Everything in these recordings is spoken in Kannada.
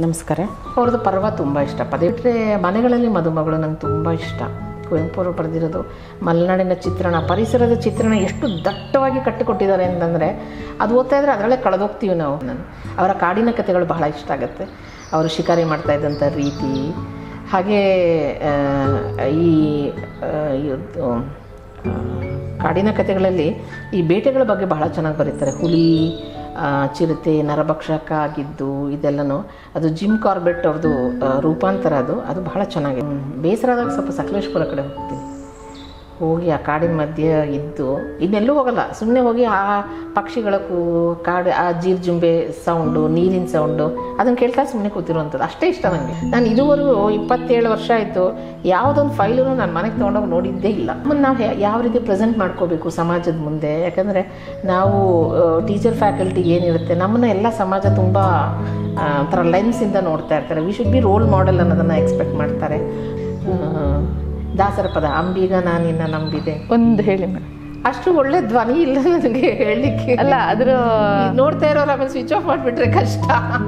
ನಮಸ್ಕಾರ ಅವ್ರದ್ದು ಪರ್ವ ತುಂಬ ಇಷ್ಟ ಪದೇ ಬಿಟ್ಟರೆ ಮನೆಗಳಲ್ಲಿ ಮದುಮಗಳು ನಂಗೆ ತುಂಬ ಇಷ್ಟ ಕುವೆಂಪು ಅವರು ಬರೆದಿರೋದು ಮಲೆನಾಡಿನ ಚಿತ್ರಣ ಪರಿಸರದ ಚಿತ್ರಣ ಎಷ್ಟು ದಟ್ಟವಾಗಿ ಕಟ್ಟಿಕೊಟ್ಟಿದ್ದಾರೆ ಅಂತಂದರೆ ಅದು ಓದ್ತಾ ಇದ್ರೆ ಅದರಲ್ಲೇ ಕಳೆದೋಗ್ತೀವಿ ನಾವು ನಾನು ಅವರ ಕಾಡಿನ ಕಥೆಗಳು ಬಹಳ ಇಷ್ಟ ಆಗುತ್ತೆ ಅವರು ಶಿಕಾರಿ ಮಾಡ್ತಾ ಇದ್ದಂಥ ರೀತಿ ಹಾಗೇ ಆ, ಈ ಆ, ಇವ್ರ್ದು, ಆ, ಕಾಡಿನ ಕಥೆಗಳಲ್ಲಿ ಈ ಬೇಟೆಗಳ ಬಗ್ಗೆ ಬಹಳ ಚೆನ್ನಾಗಿ ಬರೀತಾರೆ ಹುಲಿ ಆ, ಚಿರತೆ ನರಭಕ್ಷಕ ಆಗಿದ್ದು ಇದೆಲ್ಲನೂ ಅದು ಜಿಮ್ ಕಾರ್ಬೆಟ್ ಅವ್ರದ್ದು ಆ, ರೂಪಾಂತರ ಅದು ಅದು ಬಹಳ ಚೆನ್ನಾಗಿದೆ ಹ್ಮ್. ಬೇಸರ ಆದಾಗ ಸ್ವಲ್ಪ ಸಕಲೇಶ್ಪುರ ಕಡೆ ಹೋಗ್ತೀನಿ ಹೋಗಿ ಆ ಕಾಡಿನ ಮಧ್ಯೆ ಇದ್ದು ಇನ್ನೆಲ್ಲೂ ಹೋಗಲ್ಲ ಸುಮ್ಮನೆ ಹೋಗಿ ಆ ಪಕ್ಷಿಗಳ ಕೂ ಕಾಡು ಆ ಜೀರ್ಜುಂಬೆ ಸೌಂಡು ನೀರಿನ ಸೌಂಡು ಅದನ್ನು ಕೇಳ್ತಾ ಸುಮ್ಮನೆ ಕೂತಿರುವಂಥದ್ದು ಅಷ್ಟೇ ಇಷ್ಟ ನನಗೆ ನಾನು ಇದುವರೆಗೂ ಇಪ್ಪತ್ತೇಳು ವರ್ಷ ಆಯಿತು ಯಾವುದೊಂದು ಫೈಲೂ ನಾನು ಮನೆಗೆ ತೊಗೊಂಡೋಗಿ ನೋಡಿದ್ದೇ ಇಲ್ಲ ನಮ್ಮನ್ನು ನಾವು ಯಾವ ರೀತಿ ಪ್ರೆಸೆಂಟ್ ಮಾಡ್ಕೋಬೇಕು ಸಮಾಜದ ಮುಂದೆ ಯಾಕಂದರೆ ನಾವು ಟೀಚರ್ ಫ್ಯಾಕಲ್ಟಿ ಏನಿರುತ್ತೆ ನಮ್ಮನ್ನ ಎಲ್ಲ ಸಮಾಜ ತುಂಬ ಆ, ಒಂಥರ ಲೆನ್ಸಿಂದ ನೋಡ್ತಾ ಇರ್ತಾರೆ we should be role model ಅನ್ನೋದನ್ನು ಎಕ್ಸ್ಪೆಕ್ಟ್ ಮಾಡ್ತಾರೆ ಆ, ದಾಸರ ಪದ ಅಂಬೀಗ ನಾನಿನ್ನ ನಂಬಿದೆ ಒಂದು ಹೇಳಿ ಮೇಡಮ್ ಅಷ್ಟು ಒಳ್ಳೆ ಧ್ವನಿ ಇಲ್ಲ ನನಗೆ ಹೇಳಲಿಕ್ಕೆ ಅಲ್ಲ ಅದ್ರ ನೋಡ್ತಾ ಇರೋರು ಆಮೇಲೆ ಸ್ವಿಚ್ ಆಫ್ ಮಾಡಿಬಿಟ್ರೆ ಕಷ್ಟ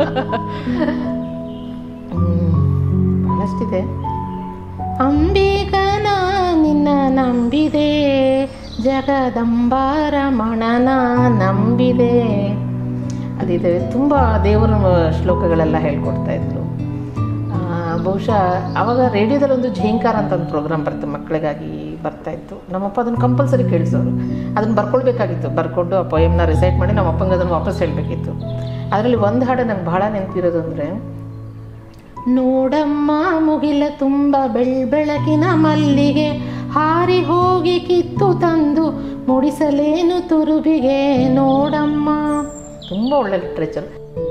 ಹ್ಮ್, ಬಹಳಷ್ಟಿದೆ ಅಂಬೀಗ ನಿನ್ನ ನಂಬಿದೆ ಜಗದಂಬಾರ ಮಣನ ನಂಬಿದೆ ಅದಿದೆ ತುಂಬ ದೇವರ ಶ್ಲೋಕಗಳೆಲ್ಲ ಹೇಳ್ಕೊಡ್ತಾ ಇದ್ರು ಆ, ಬಹುಶಃ ಅವಾಗ ರೇಡಿಯೋದಲ್ಲಿ ಒಂದು ಝೇಂಕಾರ ಅಂತ ಒಂದು ಪ್ರೋಗ್ರಾಮ್ ಬರುತ್ತೆ ಮಕ್ಕಳಿಗಾಗಿ ಬರ್ತಾ ಇತ್ತು ನಮ್ಮಪ್ಪ ಅದನ್ನು ಕಂಪಲ್ಸರಿ ಕೇಳಿಸೋರು ಅದನ್ನು ಬರ್ಕೊಳ್ಬೇಕಾಗಿತ್ತು ಬರ್ಕೊಂಡು ಆ ಪೊಯಮ್ನ ರಿಸೈಟ್ ಮಾಡಿ ನಮ್ಮ ಅಪ್ಪಂಗೆ ಅದನ್ನು ವಾಪಸ್ ಹೇಳಬೇಕಿತ್ತು ಅದರಲ್ಲಿ ಒಂದು ಹಾಡು ನಂಗೆ ಬಹಳ ನೆನಪಿರೋದು ಅಂದರೆ ನೋಡಮ್ಮ ಮುಗಿಲ ತುಂಬ ಬೆಳ್ ಬೆಳಕಿನ ಮಲ್ಲಿಗೆ ಹಾರಿ ಹೋಗಿ ಕಿತ್ತು ತಂದು ಮುಡಿಸಲೇನು ತುರುಬಿಗೆ ನೋಡಮ್ಮ ತುಂಬ ಒಳ್ಳೆ ಲಿಟ್ರೇಚರ್